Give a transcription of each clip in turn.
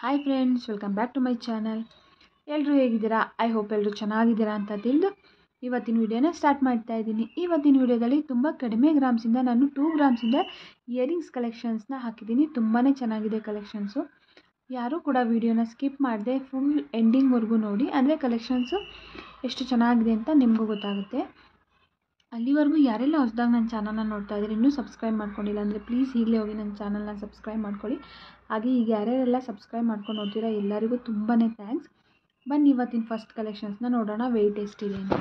hi friends welcome back to my channel ಎಲ್ಲರೂ ಹೇಗಿದ್ದೀರಾ I hope ಎಲ್ಲರೂ ಚೆನ್ನಾಗಿದ್ದೀರಾ ಅಂತ ತಿಳಿದು ಇವತ್ತಿನ ವಿಡಿಯೋನ ಸ್ಟಾರ್ಟ್ ಮಾಡ್ತಾ ಇದ್ದೀನಿ ಇವತ್ತಿನ ವಿಡಿಯೋದಲ್ಲಿ ತುಂಬ ಕಡಿಮೆ ಗ್ರಾಮ್ಸಿಂದ ನಾನು ಟೂ ಗ್ರಾಮ್ಸಿಂದ ಇಯರಿಂಗ್ಸ್ ಕಲೆಕ್ಷನ್ಸ್ನ ಹಾಕಿದ್ದೀನಿ ತುಂಬಾ ಚೆನ್ನಾಗಿದೆ ಕಲೆಕ್ಷನ್ಸು ಯಾರೂ ಕೂಡ ವಿಡಿಯೋನ ಸ್ಕಿಪ್ ಮಾಡದೆ ಫುಲ್ ಎಂಡಿಂಗ್ವರೆಗೂ ನೋಡಿ ಅಂದರೆ ಕಲೆಕ್ಷನ್ಸು ಎಷ್ಟು ಚೆನ್ನಾಗಿದೆ ಅಂತ ನಿಮಗೂ ಗೊತ್ತಾಗುತ್ತೆ ಅಲ್ಲಿವರೆಗೂ ಯಾರೆಲ್ಲ ಹೊಸದಾಗಿ ನನ್ನ ಚಾನಲ್ನ ನೋಡ್ತಾ ಇದ್ದೀರಿ ಇನ್ನೂ ಸಬ್ಸ್ಕ್ರೈಬ್ ಮಾಡ್ಕೊಂಡಿಲ್ಲ ಅಂದರೆ ಪ್ಲೀಸ್ ಈಗಲೇ ಹೋಗಿ ನನ್ನ ಚಾನಲ್ನ ಸಬ್ಸ್ಕ್ರೈಬ್ ಮಾಡ್ಕೊಳ್ಳಿ ಹಾಗೆ ಈಗ ಯಾರ್ಯಾರೆಲ್ಲ ಸಬ್ಸ್ಕ್ರೈಬ್ ಮಾಡ್ಕೊಂಡು ನೋಡ್ತೀರಾ ಎಲ್ಲರಿಗೂ ತುಂಬಾ ಥ್ಯಾಂಕ್ಸ್ ಬನ್ನಿ ಇವತ್ತಿನ ಫಸ್ಟ್ ಕಲೆಕ್ಷನ್ಸ್ನ ನೋಡೋಣ ವೆಯ್ಟ್ ಎಷ್ಟಿದೆ ಅಂತ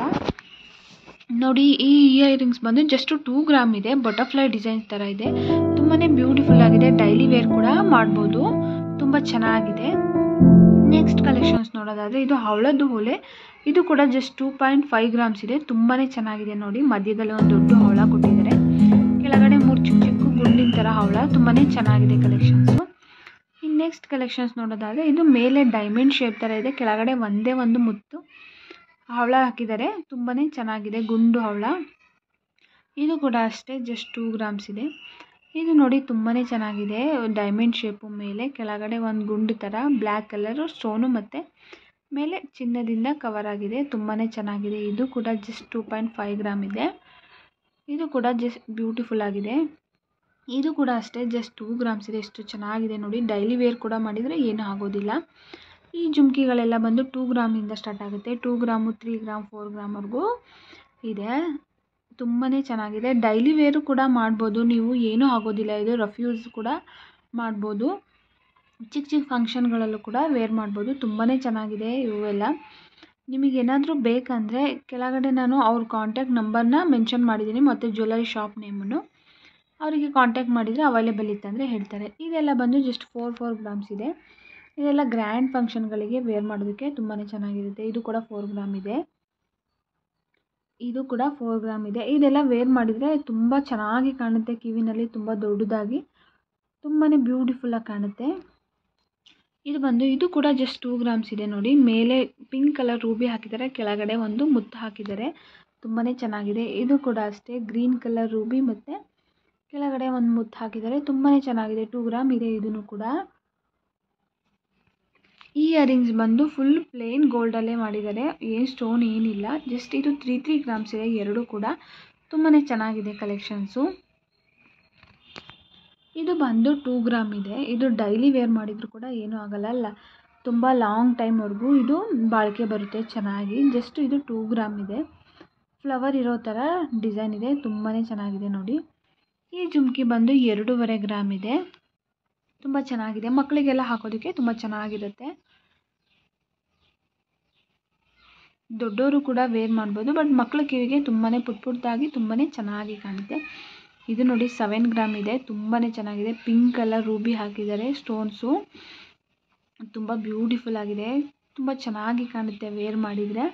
ನೋಡಿ ಈ ಇಯರಿಂಗ್ಸ್ ಬಂದು ಜಸ್ಟ್ ಟೂ ಗ್ರಾಮ್ ಇದೆ ಬಟರ್ಫ್ಲೈ ಡಿಸೈನ್ಸ್ ಥರ ಇದೆ ತುಂಬಾ ಬ್ಯೂಟಿಫುಲ್ ಆಗಿದೆ ಡೈಲಿ ವೇರ್ ಕೂಡ ಮಾಡ್ಬೋದು ತುಂಬ ಚೆನ್ನಾಗಿದೆ ನೆಕ್ಸ್ಟ್ ಕಲೆಕ್ಷನ್ಸ್ ನೋಡೋದಾದರೆ ಇದು ಹವಳದ್ದು ಓಲೆ ಇದು ಕೂಡ just two point five grams ಇದೆ ತುಂಬಾ ಚೆನ್ನಾಗಿದೆ ನೋಡಿ ಮಧ್ಯದಲ್ಲಿ ಒಂದು ದೊಡ್ಡ ಹವಳ ಕೊಟ್ಟಿದ್ದಾರೆ ಕೆಳಗಡೆ ಮೂರು ಚಿಕ್ಕ ಚಿಕ್ಕ ಗುಂಡಿನ ಥರ ಹವಳ ತುಂಬಾ ಚೆನ್ನಾಗಿದೆ ಕಲೆಕ್ಷನ್ಸು ಇನ್ನು ನೆಕ್ಸ್ಟ್ ಕಲೆಕ್ಷನ್ಸ್ ನೋಡೋದಾದರೆ ಇದು ಮೇಲೆ ಡೈಮಂಡ್ ಶೇಪ್ ಥರ ಇದೆ ಕೆಳಗಡೆ ಒಂದೇ ಒಂದು ಮುತ್ತು ಹವಳ ಹಾಕಿದ್ದಾರೆ ತುಂಬಾ ಚೆನ್ನಾಗಿದೆ ಗುಂಡು ಹವಳ ಇದು ಕೂಡ ಅಷ್ಟೇ ಜಸ್ಟ್ ಟೂ ಗ್ರಾಮ್ಸ್ ಇದೆ ಇದು ನೋಡಿ ತುಂಬಾ ಚೆನ್ನಾಗಿದೆ ಡೈಮಂಡ್ ಶೇಪು ಮೇಲೆ ಕೆಳಗಡೆ ಒಂದು ಗುಂಡು ಥರ ಬ್ಲ್ಯಾಕ್ ಕಲರು ಸ್ಟೋನು ಮತ್ತು ಮೇಲೆ ಚಿನ್ನದಿಂದ ಕವರ್ ಆಗಿದೆ ತುಂಬಾ ಚೆನ್ನಾಗಿದೆ ಇದು ಕೂಡ just two point five gram ಇದೆ ಇದು ಕೂಡ ಜಸ್ಟ್ ಬ್ಯೂಟಿಫುಲ್ ಆಗಿದೆ ಇದು ಕೂಡ ಅಷ್ಟೇ ಜಸ್ಟ್ ಟೂ ಗ್ರಾಮ್ಸ್ ಇದೆ ಎಷ್ಟು ಚೆನ್ನಾಗಿದೆ ನೋಡಿ ಡೈಲಿ ವೇರ್ ಕೂಡ ಮಾಡಿದರೆ ಏನೂ ಆಗೋದಿಲ್ಲ ಈ ಜುಮ್ಕಿಗಳೆಲ್ಲ ಬಂದು ಟೂ ಗ್ರಾಮಿಂದ ಸ್ಟಾರ್ಟ್ ಆಗುತ್ತೆ two gram three gram four ಗ್ರಾಮ್ವರೆಗೂ ಇದೆ ತುಂಬಾ ಚೆನ್ನಾಗಿದೆ ಡೈಲಿ ವೇರು ಕೂಡ ಮಾಡ್ಬೋದು ನೀವು ಏನೂ ಆಗೋದಿಲ್ಲ ಇದು ರಫ್ಯೂಸ್ ಕೂಡ ಮಾಡ್ಬೋದು ಚಿಕ್ಕ ಚಿಕ್ಕ ಫಂಕ್ಷನ್ಗಳಲ್ಲೂ ಕೂಡ ವೇರ್ ಮಾಡ್ಬೋದು ತುಂಬಾ ಚೆನ್ನಾಗಿದೆ ಇವೆಲ್ಲ ನಿಮಗೇನಾದರೂ ಬೇಕಂದರೆ ಕೆಳಗಡೆ ನಾನು ಅವ್ರ ಕಾಂಟ್ಯಾಕ್ಟ್ ನಂಬರ್ನ ಮೆನ್ಷನ್ ಮಾಡಿದ್ದೀನಿ ಮತ್ತು ಜ್ಯುವೆಲರಿ ಶಾಪ್ ನೇಮನ್ನು ಅವರಿಗೆ ಕಾಂಟ್ಯಾಕ್ಟ್ ಮಾಡಿದರೆ ಅವೈಲೇಬಲ್ ಇತ್ತಂದರೆ ಹೇಳ್ತಾರೆ ಇದೆಲ್ಲ ಬಂದು ಜಸ್ಟ್ ಫೋರ್ ಫೋರ್ ಗ್ರಾಮ್ಸ್ ಇದೆ ಇದೆಲ್ಲ ಗ್ರ್ಯಾಂಡ್ ಫಂಕ್ಷನ್ಗಳಿಗೆ ವೇರ್ ಮಾಡೋದಕ್ಕೆ ತುಂಬಾ ಚೆನ್ನಾಗಿರುತ್ತೆ ಇದು ಕೂಡ ಫೋರ್ ಗ್ರಾಮ್ ಇದೆ ಇದು ಕೂಡ ಫೋರ್ ಗ್ರಾಮ್ ಇದೆ ಇದೆಲ್ಲ ವೇರ್ ಮಾಡಿದರೆ ತುಂಬ ಚೆನ್ನಾಗಿ ಕಾಣುತ್ತೆ ಕಿವಿನಲ್ಲಿ ತುಂಬ ದೊಡ್ಡದಾಗಿ ತುಂಬಾ ಬ್ಯೂಟಿಫುಲ್ಲಾಗಿ ಕಾಣುತ್ತೆ ಇದು ಬಂದು ಇದು ಕೂಡ ಜಸ್ಟ್ ಟೂ ಗ್ರಾಮ್ಸ್ ಇದೆ ನೋಡಿ ಮೇಲೆ ಪಿಂಕ್ ಕಲರ್ ರೂಬಿ ಹಾಕಿದ್ದಾರೆ ಕೆಳಗಡೆ ಒಂದು ಮುತ್ತು ಹಾಕಿದ್ದಾರೆ ತುಂಬಾ ಚೆನ್ನಾಗಿದೆ ಇದು ಕೂಡ ಅಷ್ಟೇ ಗ್ರೀನ್ ಕಲರ್ ರೂಬಿ ಮತ್ತು ಕೆಳಗಡೆ ಒಂದು ಮುತ್ತು ಹಾಕಿದ್ದಾರೆ ತುಂಬಾ ಚೆನ್ನಾಗಿದೆ ಟೂ ಗ್ರಾಮ್ ಇದೆ ಇದನ್ನು ಕೂಡ ಈ ಇಯರಿಂಗ್ಸ್ ಬಂದು ಫುಲ್ ಪ್ಲೇನ್ ಗೋಲ್ಡಲ್ಲೇ ಮಾಡಿದ್ದಾರೆ ಏನು ಸ್ಟೋನ್ ಏನಿಲ್ಲ ಜಸ್ಟ್ ಇದು ತ್ರೀ ತ್ರೀ ಗ್ರಾಮ್ಸ್ ಇದೆ ಎರಡೂ ಕೂಡ ತುಂಬಾ ಚೆನ್ನಾಗಿದೆ ಕಲೆಕ್ಷನ್ಸು ಇದು ಬಂದು ಟೂ ಗ್ರಾಮ್ ಇದೆ ಇದು ಡೈಲಿ ವೇರ್ ಮಾಡಿದರೂ ಕೂಡ ಏನೂ ಆಗಲ್ಲ ಅಲ್ಲ ತುಂಬ ಲಾಂಗ್ ಟೈಮ್ವರೆಗೂ ಇದು ಬಾಳಿಕೆ ಬರುತ್ತೆ ಚೆನ್ನಾಗಿ ಜಸ್ಟ್ ಇದು ಟೂ ಗ್ರಾಮ್ ಇದೆ ಫ್ಲವರ್ ಇರೋ ಥರ ಡಿಸೈನ್ ಇದೆ ತುಂಬಾ ಚೆನ್ನಾಗಿದೆ ನೋಡಿ ಈ ಜುಮ್ಕಿ ಬಂದು ಎರಡೂವರೆ ಗ್ರಾಮ್ ಇದೆ ತುಂಬ ಚೆನ್ನಾಗಿದೆ ಮಕ್ಕಳಿಗೆಲ್ಲ ಹಾಕೋದಕ್ಕೆ ತುಂಬ ಚೆನ್ನಾಗಿರುತ್ತೆ ದೊಡ್ಡವರು ಕೂಡ ವೇರ್ ಮಾಡ್ಬೋದು ಬಟ್ ಮಕ್ಕಳ ಕಿವಿಗೆ ತುಂಬಾ ಪುಟ್ ಪುಟ್ಟದಾಗಿ ತುಂಬಾ ಚೆನ್ನಾಗಿ ಕಾಣುತ್ತೆ ಇದು ನೋಡಿ ಸೆವೆನ್ ಗ್ರಾಮ್ ಇದೆ ತುಂಬಾ ಚೆನ್ನಾಗಿದೆ ಪಿಂಕ್ ಕಲರ್ ರೂಬಿ ಹಾಕಿದ್ದಾರೆ ಸ್ಟೋನ್ಸು ತುಂಬ ಬ್ಯೂಟಿಫುಲ್ ಆಗಿದೆ ತುಂಬ ಚೆನ್ನಾಗಿ ಕಾಣುತ್ತೆ ವೇರ್ ಮಾಡಿದರೆ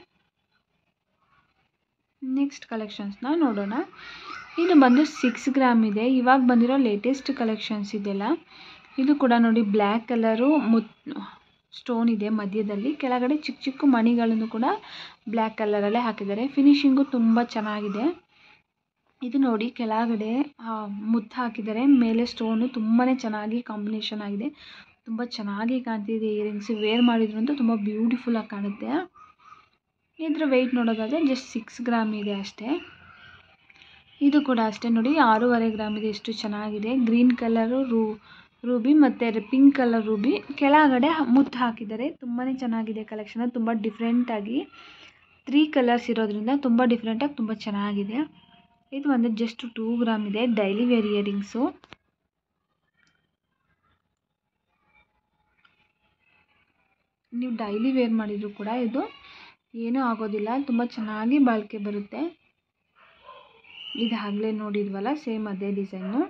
ನೆಕ್ಸ್ಟ್ ಕಲೆಕ್ಷನ್ಸ್ನ ನೋಡೋಣ ಇದು ಬಂದು ಸಿಕ್ಸ್ ಗ್ರಾಮ್ ಇದೆ ಇವಾಗ ಬಂದಿರೋ ಲೇಟೆಸ್ಟ್ ಕಲೆಕ್ಷನ್ಸ್ ಇದೆಲ್ಲ ಇದು ಕೂಡ ನೋಡಿ ಬ್ಲ್ಯಾಕ್ ಕಲರು ಮುತ್ ಸ್ಟೋನ್ ಇದೆ ಮಧ್ಯದಲ್ಲಿ ಕೆಳಗಡೆ ಚಿಕ್ಕ ಚಿಕ್ಕ ಮಣಿಗಳನ್ನು ಕೂಡ ಬ್ಲ್ಯಾಕ್ ಕಲರಲ್ಲೇ ಹಾಕಿದ್ದಾರೆ ಫಿನಿಶಿಂಗು ತುಂಬ ಚೆನ್ನಾಗಿದೆ ಇದು ನೋಡಿ ಕೆಳಗಡೆ ಮುತ್ತು ಹಾಕಿದ್ದಾರೆ ಮೇಲೆ ಸ್ಟೋನು ತುಂಬಾ ಚೆನ್ನಾಗಿ ಕಾಂಬಿನೇಷನ್ ಆಗಿದೆ ತುಂಬ ಚೆನ್ನಾಗಿ ಕಾಣ್ತಿದೆ ಇಯರಿಂಗ್ಸ್ ವೇರ್ ಮಾಡಿದ್ರಂತೂ ತುಂಬ ಬ್ಯೂಟಿಫುಲ್ಲಾಗಿ ಕಾಣುತ್ತೆ ಇದರ ವೆಯ್ಟ್ ನೋಡೋದಾದರೆ ಜಸ್ಟ್ ಸಿಕ್ಸ್ ಗ್ರಾಮ್ ಇದೆ ಅಷ್ಟೇ ಇದು ಕೂಡ ಅಷ್ಟೇ ನೋಡಿ ಆರೂವರೆ ಗ್ರಾಮ್ ಇದೆ ಎಷ್ಟು ಚೆನ್ನಾಗಿದೆ ಗ್ರೀನ್ ಕಲರು ರೂ ರೂಬಿ ಮತ್ತು ಪಿಂಕ್ ಕಲರ್ ರೂಬಿ ಕೆಳಗಡೆ ಮುತ್ತು ಹಾಕಿದ್ದಾರೆ ತುಂಬಾ ಚೆನ್ನಾಗಿದೆ ಕಲೆಕ್ಷನ್ ತುಂಬ ಡಿಫ್ರೆಂಟಾಗಿ ತ್ರೀ ಕಲರ್ಸ್ ಇರೋದ್ರಿಂದ ತುಂಬ ಡಿಫ್ರೆಂಟಾಗಿ ತುಂಬ ಚೆನ್ನಾಗಿದೆ ಇದು ಒಂದು ಜಸ್ಟ್ ಟೂ ಗ್ರಾಮ್ ಇದೆ ಡೈಲಿ ವೇರ್ ಇಯರಿಂಗ್ಸು ನೀವು ಡೈಲಿ ವೇರ್ ಮಾಡಿದರೂ ಕೂಡ ಇದು ಏನೂ ಆಗೋದಿಲ್ಲ ತುಂಬ ಚೆನ್ನಾಗಿ ಬಾಳಿಕೆ ಬರುತ್ತೆ ಇದು ಆಗಲೇ ನೋಡಿದ್ವಲ್ಲ ಸೇಮ್ ಅದೇ ಡಿಸೈನು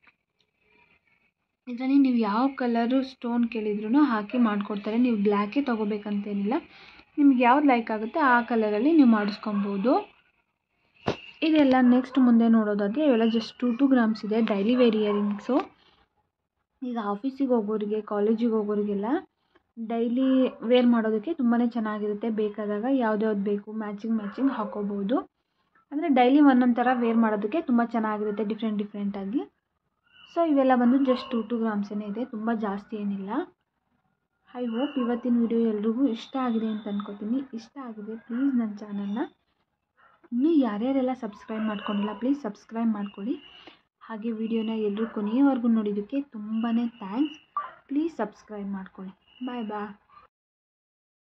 ಇದರಲ್ಲಿ ನೀವು ಯಾವ ಕಲರು ಸ್ಟೋನ್ ಕೇಳಿದ್ರೂ ಹಾಕಿ ಮಾಡಿಕೊಡ್ತಾರೆ ನೀವು ಬ್ಲ್ಯಾಕೇ ತೊಗೋಬೇಕಂತೇನಿಲ್ಲ ನಿಮ್ಗೆ ಯಾವ್ದು ಲೈಕ್ ಆಗುತ್ತೆ ಆ ಕಲರಲ್ಲಿ ನೀವು ಮಾಡಿಸ್ಕೊಬೋದು ಇದೆಲ್ಲ ನೆಕ್ಸ್ಟ್ ಮುಂದೆ ನೋಡೋದಾದರೆ ಇವೆಲ್ಲ ಜಸ್ಟ್ ಟೂ ಟು ಗ್ರಾಮ್ಸ್ ಇದೆ ಡೈಲಿ ವೇರ್ ಇಯರಿಂಗ್ಸು ಈಗ ಆಫೀಸಿಗೆ ಹೋಗೋರಿಗೆ ಕಾಲೇಜಿಗೆ ಹೋಗೋರಿಗೆಲ್ಲ ಡೈಲಿ ವೇರ್ ಮಾಡೋದಕ್ಕೆ ತುಂಬಾ ಚೆನ್ನಾಗಿರುತ್ತೆ ಬೇಕಾದಾಗ ಯಾವ್ದ್ಯಾವ್ದು ಬೇಕು ಮ್ಯಾಚಿಂಗ್ ಮ್ಯಾಚಿಂಗ್ ಹಾಕೋಬೋದು ಅಂದರೆ ಡೈಲಿ ಒಂದೊಂದು ಥರ ವೇರ್ ಮಾಡೋದಕ್ಕೆ ತುಂಬ ಚೆನ್ನಾಗಿರುತ್ತೆ ಡಿಫ್ರೆಂಟ್ ಡಿಫ್ರೆಂಟಾಗಿ ಸೊ ಇವೆಲ್ಲ ಬಂದು ಜಸ್ಟ್ ಟೂ ಟು ಗ್ರಾಮ್ಸೇ ಇದೆ ತುಂಬ ಜಾಸ್ತಿ ಏನಿಲ್ಲ ಐ ಹೋಪ್ ಇವತ್ತಿನ ವಿಡಿಯೋ ಎಲ್ರಿಗೂ ಇಷ್ಟ ಆಗಿದೆ ಅಂತ ಅನ್ಕೋತೀನಿ ಇಷ್ಟ ಆಗಿದೆ ಪ್ಲೀಸ್ ನನ್ನ ಚಾನಲ್ನ ಇನ್ನೂ ಯಾರ್ಯಾರೆಲ್ಲ ಸಬ್ಸ್ಕ್ರೈಬ್ ಮಾಡ್ಕೊಂಡಿಲ್ಲ ಪ್ಲೀಸ್ ಸಬ್ಸ್ಕ್ರೈಬ್ ಮಾಡ್ಕೊಳ್ಳಿ ಹಾಗೆ ವಿಡಿಯೋನ ಎಲ್ಲರೂ ಕೊನೆಯವರೆಗೂ ನೋಡಿದ್ದಕ್ಕೆ ತುಂಬಾ ಥ್ಯಾಂಕ್ಸ್ ಪ್ಲೀಸ್ ಸಬ್ಸ್ಕ್ರೈಬ್ ಮಾಡ್ಕೊಳ್ಳಿ ಬಾಯ್ ಬಾಯ್